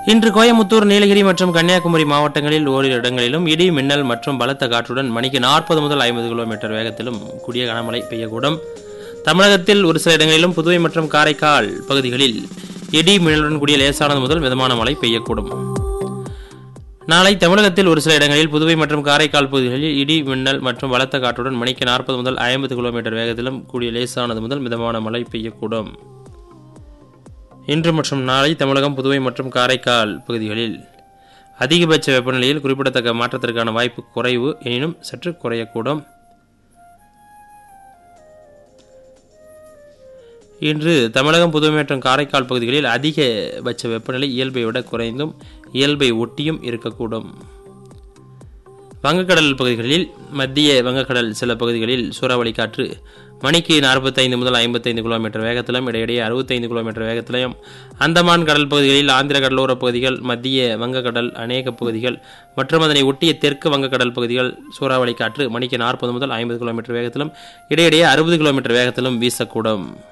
இன்று கோயமுத்தூர் நீலகிரி மற்றும் கன்னியாகுமரி மாவட்டங்களில் ஓரிரு இடங்களிலும் இடி மின்னல் மற்றும் பலத்த காற்றுடன் மணிக்கு நாற்பது முதல் ஐம்பது கிலோமீட்டர் வேகத்திலும் கூடிய கனமழை பெய்யக்கூடும் தமிழகத்தில் ஒரு சில இடங்களிலும் புதுவை மற்றும் காரைக்கால் பகுதிகளில் இடி மின்னலுடன் கூடிய லேசானது முதல் மிதமான மழை பெய்யக்கூடும் நாளை தமிழகத்தில் ஒரு சில இடங்களில் புதுவை மற்றும் காரைக்கால் பகுதிகளில் இடி மின்னல் மற்றும் பலத்த காற்றுடன் மணிக்கு நாற்பது முதல் ஐம்பது கிலோமீட்டர் வேகத்திலும் கூடிய லேசானது முதல் மிதமான மழை பெய்யக்கூடும் இன்று மற்றும் நாளை தமிழகம் புதுவை மற்றும் காரைக்கால் பகுதிகளில் அதிகபட்ச வெப்பநிலையில் குறிப்பிடத்தக்க மாற்றத்திற்கான வாய்ப்பு குறைவு எனினும் சற்று குறையக்கூடும் இன்று தமிழகம் புதுவை மற்றும் காரைக்கால் பகுதிகளில் அதிகபட்ச வெப்பநிலை இயல்பை விட குறைந்தும் இயல்பை ஒட்டியும் இருக்கக்கூடும் வங்கக்கடல் பகுதிகளில் மத்திய வங்கக்கடல் சில பகுதிகளில் சூறாவளி காற்று மணிக்கு நாற்பத்தைந்து முதல் ஐம்பத்தைந்து கிலோமீட்டர் வேகத்திலும் இடையிடையே அறுபத்தைந்து கிலோமீட்டர் வேகத்திலும் அந்தமான் கடல் பகுதிகளில் ஆந்திர கடலோர பகுதிகள் மத்திய வங்கக்கடல் அநேக பகுதிகள் மற்றும் அதனை ஒட்டிய தெற்கு வங்கக்கடல் பகுதிகள் சூறாவளி காற்று மணிக்கு நாற்பது முதல் ஐம்பது கிலோமீட்டர் வேகத்திலும் இடையிடையே அறுபது கிலோமீட்டர் வேகத்திலும் வீசக்கூடும்